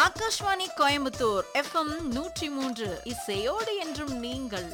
Akashvani Coimbatore FM நூற்றி மூன்று இசையோடு என்றும் நீங்கள்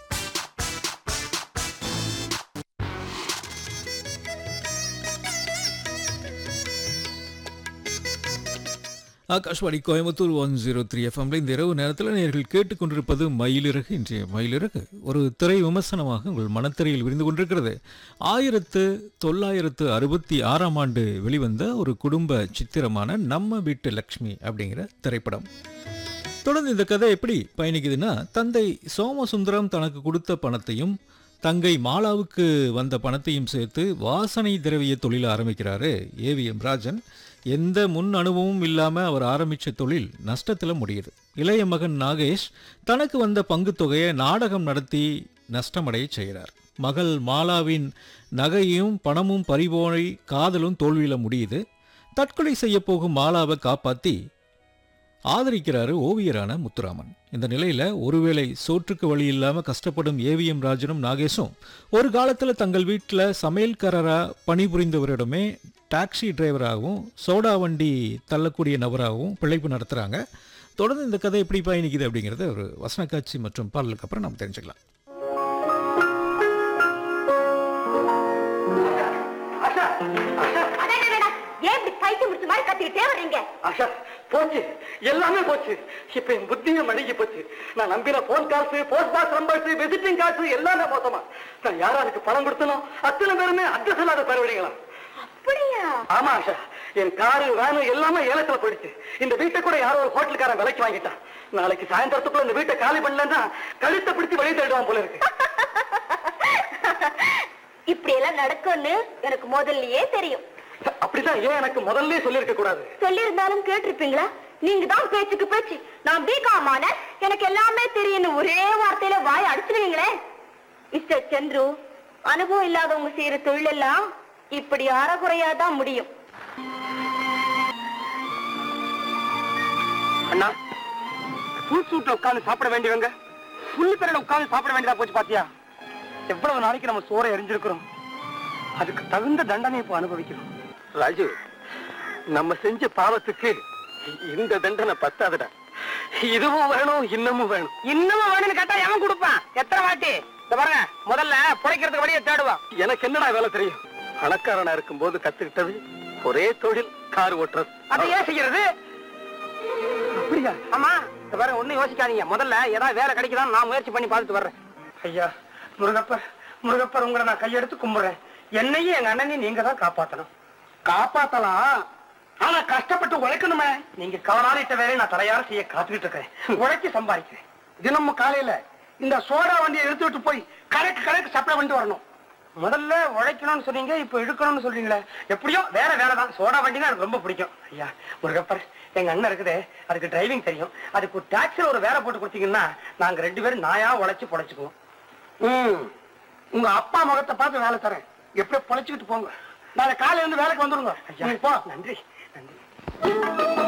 Akashvani Coimbatore one zero three எஃப்எம்ல இந்த இரவு நேரத்தில் நேர்கள் கேட்டுக்கொண்டிருப்பது மயிலிறகு இன்றைய மயிலிறகு ஒரு திரை விமர்சனமாக உங்கள் மனத்திரையில் விரிந்து கொண்டிருக்கிறது ஆயிரத்து தொள்ளாயிரத்து அறுபத்தி ஆறாம் ஆண்டு வெளிவந்த ஒரு குடும்ப சித்திரமான நம்ம வீட்டு லக்ஷ்மி அப்படிங்கிற திரைப்படம் தொடர்ந்து இந்த கதை எப்படி பயணிக்குதுன்னா தந்தை சோமசுந்தரம் தனக்கு கொடுத்த பணத்தையும் தங்கை மாலாவுக்கு வந்த பணத்தையும் சேர்த்து வாசனை திரவிய தொழில் ஆரம்பிக்கிறாரு ஏவிஎம் ராஜன் எந்த முன் அனுபவமும் இல்லாமல் அவர் ஆரம்பித்த தொழில் நஷ்டத்தில் முடியுது இளைய மகன் நாகேஷ் தனக்கு வந்த பங்குத் தொகையை நாடகம் நடத்தி நஷ்டமடைய செய்கிறார் மகள் மாலாவின் நகையும் பணமும் பறிபோய் காதலும் தோல்வியில் முடியுது தற்கொலை செய்ய போகும் மாலாவை காப்பாற்றி ஆதரிக்கிறாரு ஓவியரான முத்துராமன் இந்த நிலையில ஒருவேளை சோற்றுக்கு வழி இல்லாம கஷ்டப்படும் ஏவிஎம் ராஜனும் நாகேஷும் ஒரு காலத்துல தங்கள் வீட்டில் சமையல்காரரா பணிபுரிந்தவரிடமே டாக்ஸி டிரைவராகவும் சோடா வண்டி தள்ளக்கூடிய நபராகவும் பிழைப்பு நடத்துறாங்க தொடர்ந்து இந்த கதை எப்படி பயணிக்குது அப்படிங்கறத ஒரு வசன காட்சி மற்றும் பாடலுக்கு அப்புறம் நம்ம தெரிஞ்சுக்கலாம் அடடடடா, ஏன் இப்படி பைத்தியம் முடிச்ச மாதிரி கத்திக்கிட்டே வர்றீங்க ஆஷா போச்சு எல்லாமே போச்சு இப்ப என் புத்தியும் அழுகி போச்சு நான் நம்பின போன் காசு போஸ்ட் பாஸ் நம்பர்ஸ் விசிட்டிங் காசு எல்லாமே மோசமா நான் யாராருக்கு பணம் கொடுத்தனோ அத்தனை பேருமே அட்ரஸ் இல்லாத பரவடிங்களா அப்படியா ஆமா ஆஷா என் காரு வேனு எல்லாமே ஏலத்துல போயிடுச்சு இந்த வீட்டை கூட யாரோ ஒரு ஹோட்டலுக்காரன் விலைக்கு வாங்கிட்டான் நாளைக்கு சாயந்தரத்துக்குள்ள இந்த வீட்டை காலி பண்ணலன்னா கழுத்தை பிடிச்சு வெளியே தள்ளிடுவான் போல இருக்கு இப்படி எல்லாம் நடக்கும்னு எனக்கு முதல்லயே தெரியும் அப்படிதான் ஏன் எனக்கு முதல்ல சொல்லியிருக்க கூடாது சொல்லியிருந்தாலும் கேட்டிருப்பீங்களா நீங்க தான் பேச்சுக்கு பேச்சு நான் பிகாமான எனக்கு எல்லாமே தெரியும்னு ஒரே வார்த்தையில வாய் அடிச்சிருவீங்களே மிஸ்டர் சந்துரு அனுபவம் இல்லாதவங்க செய்யற தொழில் எல்லாம் இப்படி அறகுறையா தான் முடியும் அண்ணா ஃபுல் சூட்ல உட்கார்ந்து சாப்பிட வேண்டியவங்க ஃபுல் பேரோட உட்கார்ந்து சாப்பிட வேண்டியதா போச்சு பாத்தியா எவ்வளவு நாளைக்கு நம்ம சோறை எரிஞ்சிருக்கிறோம் அதுக்கு தகுந்த தண்டனை இப்போ அனுபவிக்கிறோம் ராஜு நம்ம செஞ்ச பாவத்துக்கு இந்த தண்டனை பத்தாதுடா இதுவும் வேணும் இன்னமும் வேணும் இன்னமும் வேணும்னு கேட்டா எவன் கொடுப்பான் எத்தனை வாட்டி இந்த பாருங்க முதல்ல புடைக்கிறதுக்கு வழியை தேடுவான் எனக்கு என்னடா வேலை தெரியும் பணக்காரனா இருக்கும்போது கத்துக்கிட்டது ஒரே தொழில் கார் ஓட்டுறது அதை ஏன் செய்யறது அப்படியா ஆமா இந்த பாருங்க ஒண்ணும் யோசிக்காதீங்க முதல்ல ஏதாவது வேலை கிடைக்குதான்னு நான் முயற்சி பண்ணி பார்த்துட்டு வர்றேன் ஐயா முருகப்பர் முருகப்பர் உங்களை நான் கையெடுத்து கும்பிடுறேன் என்னையும் எங்க அண்ணனையும் நீங்க தான் காப்பாத்தணும் காப்பாத்தலாம் ஆனா கஷ்டப்பட்டு உழைக்கணுமே நீங்க கவனாலிட்ட வேலையை நான் தலையார செய்ய காத்துக்கிட்டு இருக்கேன் உழைச்சி சம்பாதிக்கிறேன் தினமும் காலையில இந்த சோடா வண்டியை எடுத்துட்டு போய் கடைக்கு கடைக்கு சப்ளை பண்ணிட்டு வரணும் முதல்ல உழைக்கணும்னு சொன்னீங்க இப்ப இழுக்கணும்னு சொல்றீங்களே எப்படியோ வேற வேலை தான் சோடா வண்டினா எனக்கு ரொம்ப பிடிக்கும் ஐயா முருகப்பர் எங்க அண்ணன் இருக்குதே அதுக்கு டிரைவிங் தெரியும் அதுக்கு ஒரு டாக்ஸில ஒரு வேலை போட்டு கொடுத்தீங்கன்னா நாங்க ரெண்டு பேரும் நாயா உழைச்சு பொழைச்சுக்குவோம் ம் உங்க அப்பா முகத்தை பார்த்து வேலை தரேன் எப்படி பொழைச்சுக்கிட்டு போங்க நாளை காலையில இருந்து வேலைக்கு வந்துருங்க ஐயா போ நன்றி நன்றி